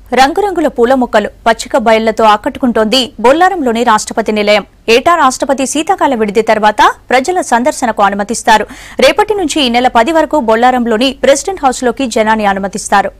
రంగురంగుల పూల మొక్కలు పచ్చిక బయళ్లతో ఆకట్టుకుంటోంది బొల్లారంలోని రాష్ట్రపతి నిలయం ఏటా రాష్ట్రపతి శీతాకాల విడిది తర్వాత ప్రజల సందర్శనకు అనుమతిస్తారు రేపటి నుంచి ఈ నెల పది వరకు బొల్లారంలోని ప్రెసిడెంట్ హౌస్లోకి జనాన్ని అనుమతిస్తారు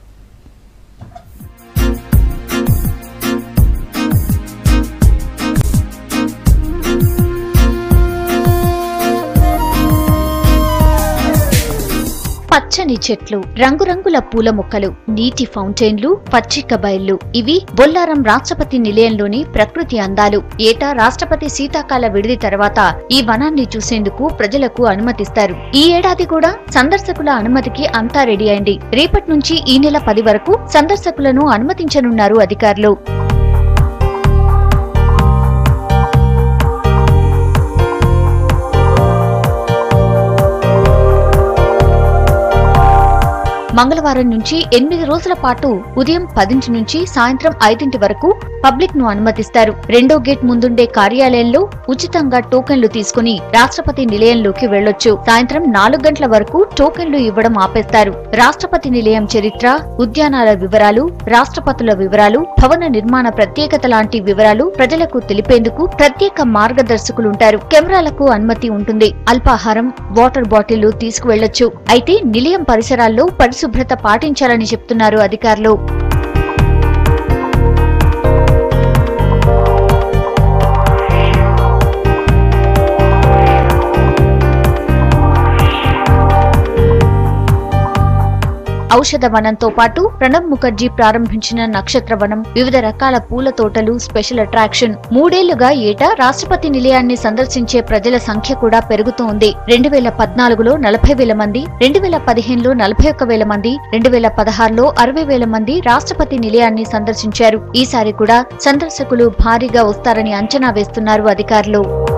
పచ్చని చెట్లు రంగురంగుల పూల మొక్కలు నీటి ఫౌంటైన్లు పచ్చిక బయళ్లు ఇవి బొల్లారం రాష్ట్రపతి నిలయంలోని ప్రకృతి అందాలు ఏటా రాష్ట్రపతి శీతాకాల విడిది తర్వాత ఈ వనాన్ని చూసేందుకు ప్రజలకు అనుమతిస్తారు ఈ ఏడాది కూడా సందర్శకుల అనుమతికి అంతా రెడీ అయింది రేపటి నుంచి ఈ నెల పది వరకు సందర్శకులను అనుమతించనున్నారు అధికారులు మంగళవారం నుంచి ఎనిమిది రోజుల పాటు ఉదయం పదింటి నుంచి సాయంత్రం ఐదింటి వరకు పబ్లిక్ ను అనుమతిస్తారు రెండో గేట్ ముందుండే కార్యాలయంలో ఉచితంగా టోకెన్లు తీసుకుని రాష్ట్రపతి నిలయంలోకి వెళ్లొచ్చు సాయంత్రం నాలుగు గంటల వరకు టోకెన్లు ఇవ్వడం ఆపేస్తారు రాష్ట్రపతి నిలయం చరిత్ర ఉద్యానాల వివరాలు రాష్ట్రపతుల వివరాలు భవన నిర్మాణ ప్రత్యేకత లాంటి వివరాలు ప్రజలకు తెలిపేందుకు ప్రత్యేక మార్గదర్శకులుంటారు కెమెరాలకు అనుమతి ఉంటుంది అల్పాహారం వాటర్ బాటిల్ తీసుకువెళ్లొచ్చు అయితే నిలయం పరిసరాల్లో పరిశుభ్రత పాటించాలని చెప్తున్నారు అధికారులు ఔషధ వనంతో పాటు ప్రణబ్ ముఖర్జీ ప్రారంభించిన నక్షత్ర వనం వివిధ రకాల పూల తోటలు స్పెషల్ అట్రాక్షన్ మూడేళ్లుగా ఏటా రాష్ట్రపతి నిలయాన్ని సందర్శించే ప్రజల సంఖ్య కూడా పెరుగుతోంది రెండు వేల పద్నాలుగులో నలభై వేల మంది రెండు వేల పదిహేనులో నలభై ఒక్క వేల మంది రెండు వేల పదహారులో అరవై వేల మంది రాష్ట్రపతి నిలయాన్ని సందర్శించారు ఈసారి కూడా సందర్శకులు భారీగా వస్తారని అంచనా వేస్తున్నారు అధికారులు